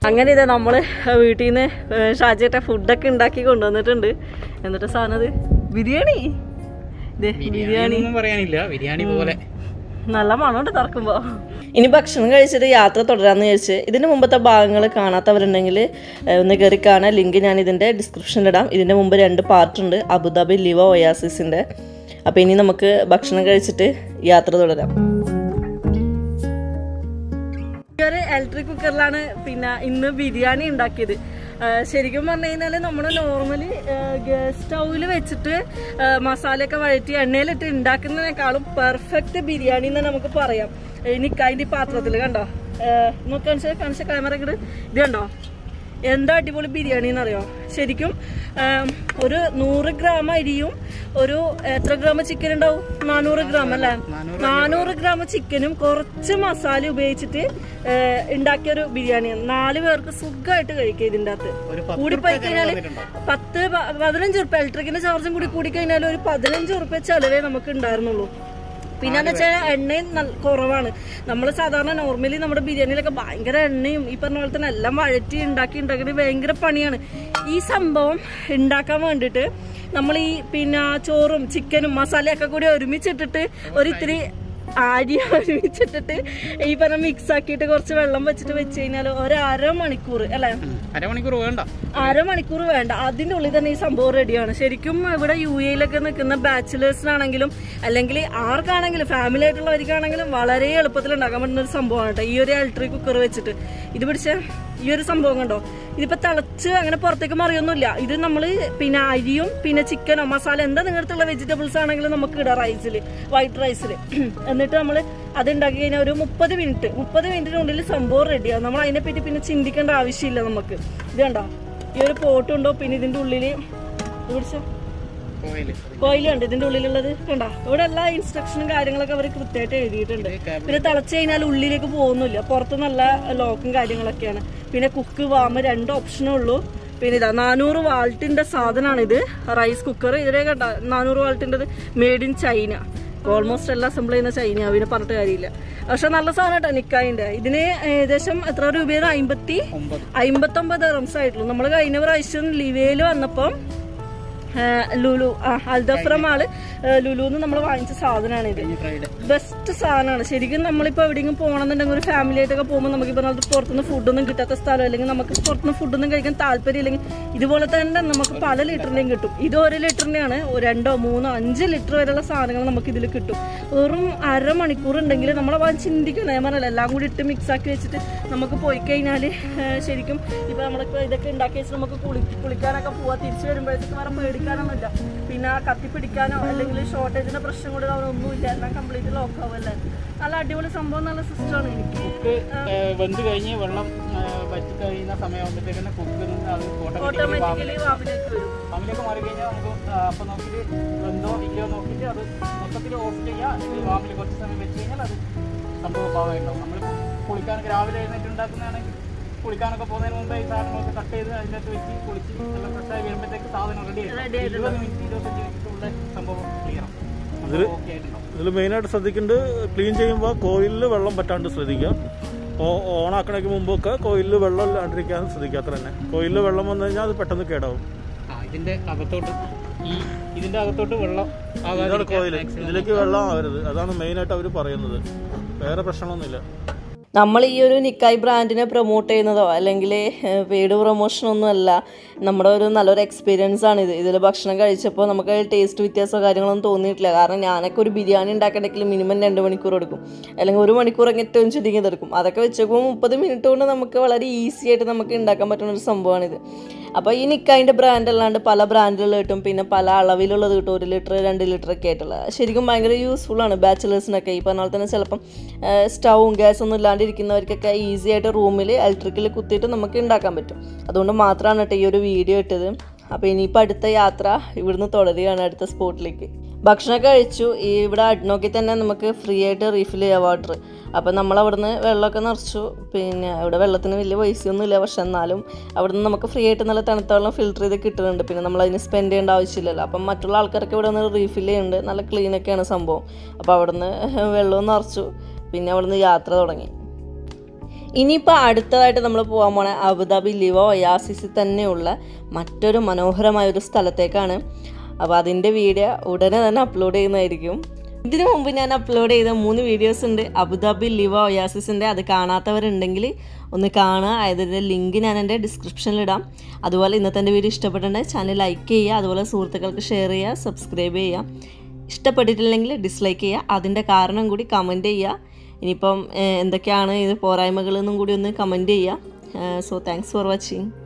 അങ്ങനെ ഇതാ നമ്മള് വീട്ടിൽ നിന്ന് ഷാജിയേട്ട ഫുഡൊക്കെ ഉണ്ടാക്കി കൊണ്ടുവന്നിട്ടുണ്ട് എന്നിട്ട് സാധനം ഇത് ബിരിയാണി ദേ ബിരിയാണി ഒന്നും പറയാനില്ല ബിരിയാണി പോലെ നല്ല മണമുണ്ട് തുറക്കുമ്പോൾ ഇനി ഭക്ഷണം കഴിച്ചിട്ട് യാത്ര തുടരാമെന്ന് വിചാരിച്ച് ഇതിന് മുമ്പത്തെ ഭാഗങ്ങൾ കാണാത്തവരുണ്ടെങ്കിൽ ഏഹ്, ഒന്ന് കയറി കാണാൻ ലിങ്ക് ഞാൻ ഇതിൻ്റെ ഡിസ്ക്രിപ്ഷനിൽ ഇടാം ഇതിൻ്റെ മുമ്പ് രണ്ട് പാർട്ടുണ്ട് അബുദാബി ലിവ ഒയാസിസിൻ്റെ അപ്പോൾ ഇനി നമുക്ക് ഭക്ഷണം കഴിച്ചിട്ട് യാത്ര തുടരാം ഒരു ഇലക്ട്രിക് കുക്കറിലാണ് പിന്നെ ഇന്ന് ബിരിയാണി ഉണ്ടാക്കിയത് ആ, ശരിക്കും പറഞ്ഞു കഴിഞ്ഞാൽ നമ്മൾ നോർമലി ഗ്യാസ് സ്റ്റൗവിൽ വെച്ചിട്ട് ആ, മസാലയൊക്കെ വഴറ്റി എണ്ണയിലിട്ട് ഉണ്ടാക്കുന്നതിനേക്കാളും പെർഫെക്റ്റ് ബിരിയാണി എന്ന് നമുക്ക് പറയാം എനിക്ക് അതിൻ്റെ പാത്രത്തിൽ കണ്ടോ നോക്കി കാണിച്ച കാണിച്ച ക്യാമറ ഇങ്ങോട്ട് ഇത് കണ്ടോ എന്താ അടിപൊളി ബിരിയാണി എന്നറിയോ ശരിക്കും ആം, ഒരു നൂറ് ഗ്രാം അരിയും ഒരു എത്ര ഗ്രാം ചിക്കൻ ഉണ്ടാവും നാനൂറ് ഗ്രാം അല്ലേ നാനൂറ് ഗ്രാം ചിക്കനും കുറച്ച് മസാല ഉപയോഗിച്ചിട്ട് ഏ, ഉണ്ടാക്കിയ ഒരു ബിരിയാണിയാണ് നാല് പേർക്ക് സുഖമായിട്ട് കഴിക്കാം ഇതിൻ്റെ അകത്ത് ഒരു പത്ത് കൂടിപ്പോയി കഴിഞ്ഞാല് പത്ത് പ- പതിനഞ്ച് ഉറുപ്പ ഇലക്ട്രിക്കിന്റെ ചാർജും കൂടി കൂടി കഴിഞ്ഞാൽ ഒരു പതിനഞ്ച് ഉറുപ്പ ചെലവേ നമുക്ക് ഉണ്ടായിരുന്നുള്ളൂ പിന്നെ എന്ന് വെച്ചാൽ എണ്ണയും നല്ല കുറവാണ് നമ്മൾ സാധാരണ നോർമലി നമ്മുടെ ബിരിയാണിയിലൊക്കെ ഭയങ്കര എണ്ണയും ഈ പറഞ്ഞ പോലെ തന്നെ എല്ലാം വഴറ്റി ഉണ്ടാക്കി ഉണ്ടാക്കി ഭയങ്കര പണിയാണ് ഈ സംഭവം ഉണ്ടാക്കാൻ വേണ്ടിയിട്ട് നമ്മൾ ഈ പിന്നെ ചോറും ചിക്കനും മസാലയൊക്കെ കൂടി ഒരുമിച്ചിട്ടിട്ട് ഒരു ഇത്തിരി അരി ഒരുമിച്ചിട്ടിട്ട് ഈ പറഞ്ഞ മിക്സ് ആക്കിയിട്ട് കുറച്ച് വെള്ളം വെച്ചിട്ട് വെച്ച് കഴിഞ്ഞാൽ ഒരു അര മണിക്കൂർ അല്ലേ അരമണിക്കൂർ വേണ്ട അരമണിക്കൂർ വേണ്ട അതിന്റെ ഉള്ളിൽ തന്നെ ഈ സംഭവം റെഡിയാണ് ശരിക്കും ഇവിടെ യു എയിലൊക്കെ നിൽക്കുന്ന ബാച്ചിലേഴ്സിനാണെങ്കിലും അല്ലെങ്കിൽ ആർക്കാണെങ്കിലും ഫാമിലി ആയിട്ടുള്ളവർക്കാണെങ്കിലും വളരെ എളുപ്പത്തിൽ ഉണ്ടാക്കാൻ പറ്റുന്ന ഒരു സംഭവമാണ് കേട്ടോ ഈ ഒരു ഇലക്ട്രിക് കുക്കർ വെച്ചിട്ട് ഇത് പിടിച്ച ഈ ഒരു സംഭവം കണ്ടോ ഇതിപ്പോ തിളച്ച് അങ്ങനെ പുറത്തേക്ക് മറിയൊന്നുമില്ല ഇത് നമ്മൾ പിന്നെ അരിയും പിന്നെ ചിക്കനോ മസാല എന്താ നിങ്ങളുടെ അടുത്തുള്ള വെജിറ്റബിൾസ് ആണെങ്കിലും നമുക്ക് ഇടാം റൈസിൽ വൈറ്റ് റൈസിൽ എന്നിട്ട് നമ്മൾ അത് ഉണ്ടാക്കി കഴിഞ്ഞാൽ ഒരു മുപ്പത് മിനിറ്റ് മുപ്പത് മിനിറ്റിനുള്ളിൽ സംഭവം റെഡിയാവും നമ്മൾ അതിനെപ്പറ്റി പിന്നെ ചിന്തിക്കേണ്ട ആവശ്യമില്ല നമുക്ക് ഇത് കണ്ടോ ഈ ഒരു പോട്ടുണ്ടോ പിന്നെ ഇതിന്റെ ഉള്ളിൽ പിടിച്ച ഓയില് കോയിലുണ്ട് ഇതിന്റെ ഉള്ളിലുള്ളത് കണ്ടോ ഇവിടെ എല്ലാ ഇൻസ്ട്രക്ഷനും കാര്യങ്ങളൊക്കെ അവർ കൃത്യമായിട്ട് എഴുതിയിട്ടുണ്ട് പിന്നെ തിളച്ച് കഴിഞ്ഞാൽ ഉള്ളിലേക്ക് പോകുന്നില്ല പുറത്ത് നല്ല ലോക്കും കാര്യങ്ങളൊക്കെയാണ് പിന്നെ കുക്ക് വാമ രണ്ട് ഓപ്ഷനേ ഉള്ളൂ പിന്നെ ഇതാ നാനൂറ് വാൾട്ടിന്റെ സാധനമാണിത് റൈസ് കുക്കർ ഇതിലെ കണ്ട നാനൂറ് വാൾട്ടിൻ്റെത് മെയ്ഡ് ഇൻ ചൈന ഓൾമോസ്റ്റ് എല്ലാം അസംബിൾ ചെയ്യുന്ന ചൈന പിന്നെ പറഞ്ഞിട്ട് കാര്യമില്ല പക്ഷെ നല്ല സാധനം കേട്ടോ നിക്കായിന്റെ ഇതിന് ഏകദേശം എത്ര രൂപയാണ് അമ്പത്തി ഒമ്പത് അമ്പത്തൊമ്പത് റംസ് ആയിട്ടുള്ളൂ നമ്മൾ കഴിഞ്ഞ പ്രാവശ്യം ലിവയിൽ വന്നപ്പം ആ, ലുലു ആ അൽദഫ്രം ആള് ആ, ലുലുന്ന് നമ്മൾ വാങ്ങിച്ച സാധനമാണ് ഇത് കഴിഞ്ഞ ഫ്രൈഡേ ബെസ്റ്റ് സാധനമാണ് ശരിക്കും നമ്മളിപ്പോൾ എവിടെയെങ്കിലും പോകണമെന്നുണ്ടെങ്കിൽ ഒരു ഫാമിലി ആയിട്ടൊക്കെ പോകുമ്പോൾ നമുക്ക് ഇപ്പോൾ പറഞ്ഞത് പുറത്തുനിന്ന് ഫുഡൊന്നും കിട്ടാത്ത സ്ഥലം അല്ലെങ്കിൽ നമുക്ക് പുറത്തുനിന്ന് ഫുഡൊന്നും കഴിക്കാൻ താല്പര്യം ഇല്ലെങ്കിൽ ഇതുപോലെ തന്നെ നമുക്ക് പല ലിറ്ററിൻ്റെയും കിട്ടും ഇത് ഒരു ലിറ്ററിൻ്റെയാണ് രണ്ടോ മൂന്നോ അഞ്ച് ലിറ്റർ വരെയുള്ള സാധനങ്ങൾ നമുക്ക് ഇതിൽ കിട്ടും വെറും അരമണിക്കൂർ ഉണ്ടെങ്കിൽ നമ്മളെ ഭാഗം ചിന്തിക്കണം ഞാൻ പറഞ്ഞല്ലോ എല്ലാം കൂടി ഇട്ട് മിക്സ് ആക്കി വെച്ചിട്ട് നമുക്ക് പോയി കഴിഞ്ഞാൽ ശരിക്കും ഇപ്പോൾ നമ്മളിപ്പോൾ ഇതൊക്കെ ഉണ്ടാക്കി വെച്ചിട്ട് നമുക്ക് കുളി കുളിക്കാനൊക്കെ പോവാം തിരിച്ചു വരുമ്പോഴത്തേക്ക് വേറെ പേടിക്കാനൊന്നുമില്ല പിന്നെ കത്തി പിടിക്കാനോ അല്ലെങ്കിൽ ഷോർട്ടേജിന്റെ പ്രശ്നം കൂടി ഒന്നുമില്ല എല്ലാം കംപ്ലീറ്റ് ലോക്ക് ആവുമല്ലേ നല്ല അടിപൊളി സംഭവം നല്ല സിസ്റ്റമാണ് എനിക്ക് കുക്ക് വെന്ത് കഴിഞ്ഞ് വെള്ളം ആ, വറ്റി കഴിയുന്ന സമയമാകുമ്പോഴത്തേക്ക് തന്നെ കുക്ക് അത് ഓട്ടോമാറ്റിക്കലി ഓട്ടോമാറ്റിക്കലി വാവിലേക്ക് വരും ഫാമിലേക്ക് മാറി കഴിഞ്ഞാൽ നമുക്ക് ആ, അപ്പം നോക്കിയിട്ട് വെന്തോ ഇല്ലയോ നോക്കിയിട്ട് അത് മൊത്തത്തിൽ ഓഫ് ചെയ്യാം വാമിൽ കുറച്ച് സമയം വെച്ച് കഴിഞ്ഞാൽ അത് സംഭവം ഭാഗമായിട്ടുണ്ടാവും നമ്മൾ കുളിക്കാനൊക്കെ രാവിലെ എഴുന്നേറ്റ് ഉണ്ടാക്കുന്നതാണെങ്കിൽ കുളിക്കാനൊക്കെ പോകുന്നതിന് മുമ്പ് ഈ സാധനങ്ങളൊക്കെ കട്ട് ചെയ്ത് അതിൻ്റെ അകത്ത് വെച്ച് കുളിച്ച് നല്ല ഫ്രഷായി വരുമ്പോഴത്തേക്ക് സാധനം റെഡി Ready ആയി ഇരുപത് മിനിറ്റ് ഇരുപത്തഞ്ച് മിനിറ്റുള്ള സംഭവം ക്ലിയർ ഓക്കെ ആയിട്ടുണ്ടാവും ഇതിൽ മെയിനായിട്ട് ശ്രദ്ധിക്കേണ്ടത് ക്ലീൻ ചെയ്യുമ്പോൾ കോയിലിൽ വെള്ളം പറ്റാണ്ട് ശ്രദ്ധിക്കുക ഓ ഓണാക്കണയ്ക്ക് മുമ്പൊക്കെ കോയിലിൽ വെള്ളം ഇല്ലാണ്ടിരിക്കാൻ ശ്രദ്ധിക്കുക അത്ര തന്നെ കോയിലിൽ വെള്ളം വന്നു കഴിഞ്ഞാൽ അത് പെട്ടെന്ന് കേടാവും ആ ഇതിന്റെ അകത്തോട്ട് ഈ ഇതിന്റെ അകത്തോട്ട് വെള്ളം ഇതാണ് കോയിൽ ഇതിലേക്ക് വെള്ളം ആവരുത് അതാണ് മെയിനായിട്ട് അവർ പറയുന്നത് വേറെ പ്രശ്നമൊന്നുമില്ല നമ്മൾ ഈ ഒരു നിക്കായ് ബ്രാൻഡിനെ പ്രൊമോട്ട് ചെയ്യുന്നതോ അല്ലെങ്കിൽ പെയ്ഡ് പ്രൊമോഷനൊന്നും അല്ല നമ്മുടെ ഒരു നല്ലൊരു എക്സ്പീരിയൻസ് ആണ് ഇത് ഇതിൽ ഭക്ഷണം കഴിച്ചപ്പോൾ നമുക്ക് ടേസ്റ്റ് വ്യത്യാസമോ കാര്യങ്ങളൊന്നും തോന്നിയിട്ടില്ല കാരണം ഞാനൊക്കെ ഒരു ബിരിയാണി ഉണ്ടാക്കണമെങ്കിൽ മിനിമം രണ്ട് മണിക്കൂർ എടുക്കും അല്ലെങ്കിൽ ഒരു മണിക്കൂറൊക്കെ ഏറ്റവും ചുരുങ്ങി എടുക്കും അതൊക്കെ വെച്ചപ്പോൾ മുപ്പത് മിനിറ്റ് കൊണ്ട് നമുക്ക് വളരെ ഈസി ആയിട്ട് നമുക്ക് ഉണ്ടാക്കാൻ പറ്റുന്ന ഒരു സംഭവമാണിത് അപ്പോൾ ഈ നിക്കായിൻ്റെ ബ്രാൻഡ് അല്ലാണ്ട് പല ബ്രാൻഡുകൾ കിട്ടും പിന്നെ പല അളവിലുള്ളത് കിട്ടും ഒരു ലിറ്റർ രണ്ട് ലിറ്റർ ഒക്കെ ആയിട്ടുള്ളത് ശരിക്കും ഭയങ്കര യൂസ്ഫുൾ ആണ് ബാച്ചിലേഴ്സിനൊക്കെ ഈ പറഞ്ഞ പോലെ തന്നെ ചിലപ്പം സ്റ്റൗവും ഗ്യാസൊന്നും ഇല്ലാണ്ടിരിക്കുന്നവർക്കൊക്കെ ഈസി ആയിട്ട് റൂമിൽ ഇലക്ട്രിക്കിൽ കുത്തിയിട്ട് നമുക്ക് ഉണ്ടാക്കാൻ പറ്റും അതുകൊണ്ട് മാത്രമാണ് കേട്ടോ ഈ ഒരു വീഡിയോ ഇട്ടത് അപ്പോൾ ഇനിയിപ്പോൾ അടുത്ത യാത്ര ഇവിടുന്ന് തുടരുകയാണ് അടുത്ത സ്പോട്ടിലേക്ക് ഭക്ഷണമൊക്കെ കഴിച്ചു ഈ ഇവിടെ അഡ്നോക്കിൽ തന്നെ നമുക്ക് ഫ്രീ ആയിട്ട് റീഫിൽ ചെയ്യാം വാട്ടർ അപ്പോൾ നമ്മൾ അവിടുന്ന് വെള്ളമൊക്കെ നിറച്ചു പിന്നെ ഇവിടെ വെള്ളത്തിന് വലിയ പൈസയൊന്നും ഇല്ല പക്ഷെ എന്നാലും അവിടുന്ന് നമുക്ക് ഫ്രീ ആയിട്ട് നല്ല തണുത്ത വെള്ളം ഫിൽറ്റർ ചെയ്ത് കിട്ടുന്നുണ്ട് പിന്നെ നമ്മൾ അതിന് സ്പെൻഡ് ചെയ്യേണ്ട ആവശ്യമില്ലല്ലോ അപ്പം മറ്റുള്ള ആൾക്കാരൊക്കെ ഇവിടെ വന്ന് റീഫിൽ ചെയ്യുന്നുണ്ട് നല്ല ക്ലീനൊക്കെയാണ് സംഭവം അപ്പോൾ അവിടുന്ന് വെള്ളവും നിറച്ചു പിന്നെ അവിടുന്ന് യാത്ര തുടങ്ങി ഇനിയിപ്പോൾ അടുത്തതായിട്ട് നമ്മൾ പോകാൻ പോണ അബുദാബി ലിവോ ഒയാസിസിൽ തന്നെയുള്ള മറ്റൊരു മനോഹരമായ ഒരു സ്ഥലത്തേക്കാണ് അപ്പോൾ അതിൻ്റെ വീഡിയോ ഉടനെ തന്നെ അപ്ലോഡ് ചെയ്യുന്നതായിരിക്കും ഇതിനു മുമ്പ് ഞാൻ അപ്ലോഡ് ചെയ്ത മൂന്ന് വീഡിയോസ് ഉണ്ട് അബുദാബി ലിവോ ഒയാസിസിൻ്റെ അത് കാണാത്തവരുണ്ടെങ്കിൽ ഒന്ന് കാണുക അതിൻ്റെ ലിങ്ക് ഞാൻ എൻ്റെ ഡിസ്ക്രിപ്ഷനിൽ ഇടാം അതുപോലെ ഇന്നത്തെ എൻ്റെ വീഡിയോ ഇഷ്ടപ്പെട്ടിട്ടുണ്ടെങ്കിൽ ചാനൽ ലൈക്ക് ചെയ്യുക അതുപോലെ സുഹൃത്തുക്കൾക്ക് ഷെയർ ചെയ്യുക സബ്സ്ക്രൈബ് ചെയ്യുക ഇഷ്ടപ്പെട്ടിട്ടില്ലെങ്കിൽ ഡിസ്ലൈക്ക് ചെയ്യുക അതിൻ്റെ കാരണം കൂടി കമൻറ്റ് ചെയ്യുക ഇനിയിപ്പം ഏഹ്, എന്തൊക്കെയാണ് ഇത് പോരായ്മകളെന്നും കൂടി ഒന്ന് കമൻറ്റ് ചെയ്യുക സോ താങ്ക്സ് ഫോർ വാച്ചിങ്